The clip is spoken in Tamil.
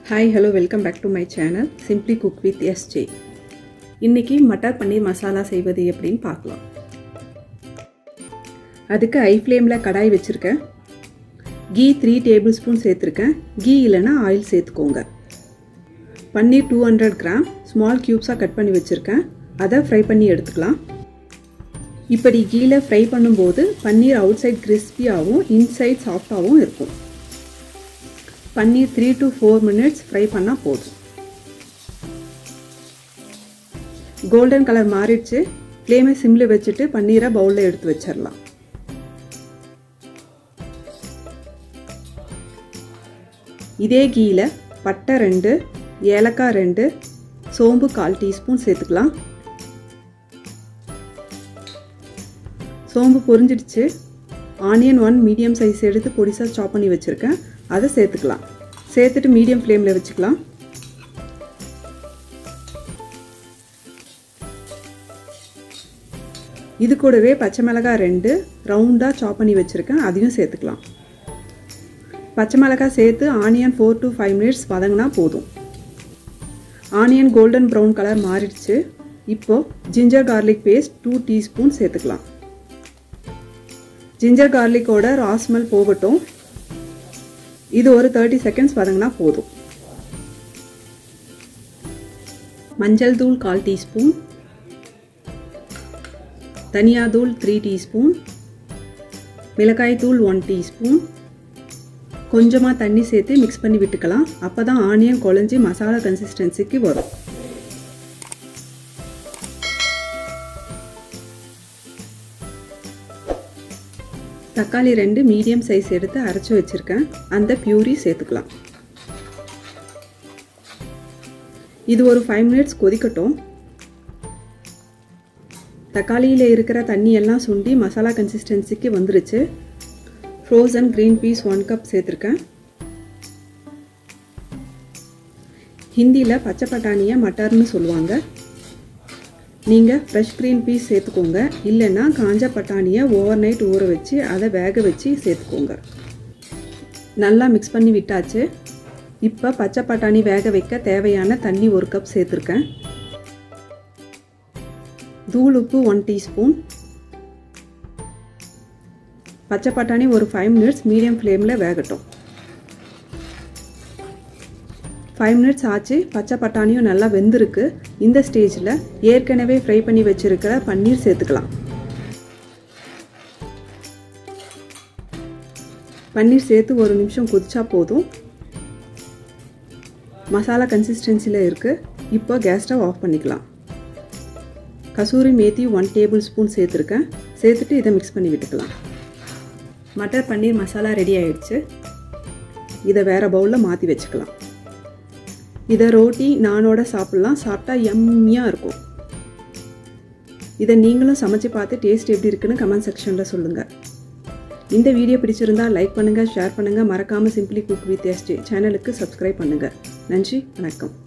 hi hello welcome back to my channel simply cook with SJ இன்றைக்கி மட்டர் பன்னீர் மசாலா செய்வது எப்படின்னு பார்க்கலாம் அதுக்கு ஐ ஃப்ளேமில் கடாய் வச்சுருக்கேன் கீ த்ரீ டேபிள் ஸ்பூன் சேர்த்துருக்கேன் கீ இல்லைன்னா ஆயில் சேர்த்துக்கோங்க paneer two hundred gram small க்யூப்ஸாக கட் பண்ணி வச்சுருக்கேன் அதை ஃப்ரை பண்ணி எடுத்துக்கலாம் இப்படி கீழே ஃப்ரை பண்ணும்போது பன்னீர் அவுட் சைட் கிறிஸ்பியாகவும் இன்சைட் சாஃப்டாகவும் இருக்கும் paneer three to four minutes fry பண்ணால் போதும் கோல்டன் கலர் மாறிடுச்சு ஃப்ளேமை சிம்மில் வச்சுட்டு பன்னீரை பவுலில் எடுத்து வச்சிடலாம் இதே கீழே பட்டை ரெண்டு ஏலக்காய் ரெண்டு சோம்பு கால் டீஸ்பூன் சேர்த்துக்கலாம் சோம்பு பொரிஞ்சிடுச்சு ஆனியன் ஒன் மீடியம் சைஸ் எடுத்து பொடிசாக சாப் பண்ணி வச்சுருக்கேன் அதை சேர்த்துக்கலாம் சேர்த்துட்டு மீடியம் ஃப்ளேமில் வச்சுக்கலாம் இது கூடவே பச்சை மிளகாய் ரெண்டு ரவுண்டாக சாப் பண்ணி வச்சுருக்கேன் அதையும் சேர்த்துக்கலாம் பச்சை மிளகாய் சேர்த்து onion four to five minutes வதங்கினா போதும் ஆனியன் கோல்டன் ப்ரௌன் கலர் மாறிடுச்சு இப்போது ginger garlic paste two teaspoon சேர்த்துக்கலாம் ஜிஞ்சர் கார்லிக்கோட ராஸ்மல் போகட்டும் இது ஒரு தேர்ட்டி செகண்ட்ஸ் வதங்கினா போதும் மஞ்சள் தூள் கால் டீஸ்பூன் தனியா தூள் த்ரீ டீஸ்பூன் மிளகாய் தூள் ஒன் டீஸ்பூன் கொஞ்சமாக தண்ணி சேர்த்து மிக்ஸ் பண்ணி விட்டுக்கலாம் அப்போ தான் ஆனியன் குழஞ்சி மசாலா கன்சிஸ்டன்சிக்கு வரும் தக்காளி ரெண்டு மீடியம் சைஸ் எடுத்து அரைச்சி வச்சுருக்கேன் அந்த பியூரி சேர்த்துக்கலாம் இது ஒரு ஃபைவ் மினிட்ஸ் கொதிக்கட்டும் தக்காளியில் இருக்கிற தண்ணி எல்லாம் சுண்டி மசாலா கன்சிஸ்டன்சிக்கு வந்துருச்சு frozen green peas one cup சேர்த்துருக்கேன் ஹிந்தியில் பச்சை பட்டாணியை மட்டர்னு சொல்லுவாங்க நீங்கள் ஃப்ரெஷ் க்ரீன் பீஸ் சேர்த்துக்கோங்க இல்லைன்னா காஞ்ச பட்டாணியை ஓவர் நைட் ஊற வச்சு அதை வேக வச்சு சேர்த்துக்கோங்க நல்லா மிக்ஸ் பண்ணி விட்டாச்சு இப்போ பச்சை பட்டாணி வேக வைக்க தேவையான தண்ணி ஒரு கப் சேர்த்துருக்கேன் தூள் உப்பு ஒன் டீஸ்பூன் பச்சை பட்டாணி ஒரு ஃபைவ் மினிட்ஸ் மீடியம் ஃப்ளேமில் வேகட்டும் ஃபைவ் மினிட்ஸ் ஆச்சு பச்சை பட்டாணியும் நல்லா வெந்திருக்கு இந்த ஸ்டேஜில் ஏற்கனவே ஃப்ரை பண்ணி வச்சுருக்கிற பன்னீர் சேர்த்துக்கலாம் பன்னீர் சேர்த்து ஒரு நிமிஷம் கொதிச்சா போதும் மசாலா கன்சிஸ்டன்சியில் இருக்குது இப்போ கேஸ் ஸ்டவ் ஆஃப் பண்ணிக்கலாம் kasuri methi one tablespoon சேர்த்துருக்கேன் சேர்த்துட்டு இதை மிக்ஸ் பண்ணி விட்டுக்கலாம் மட்டர் பன்னீர் மசாலா ரெடி ஆயிடுச்சு இதை வேறு பவுலில் மாற்றி வச்சுக்கலாம் இதை ரோட்டி நானோட சாப்பிட்லாம் சாப்பிட்டா எம்மியாக இருக்கும் இதை நீங்களும் சமைச்சு பார்த்து டேஸ்ட் எப்படி இருக்குன்னு கமெண்ட் செக்ஷனில் சொல்லுங்கள் இந்த வீடியோ பிடிச்சிருந்தா லைக் பண்ணுங்கள் ஷேர் பண்ணுங்கள் மறக்காமல் சிம்பிளி குக் வித் எஸ்ஜே சேனலுக்கு சப்ஸ்கிரைப் பண்ணுங்கள் நன்றி வணக்கம்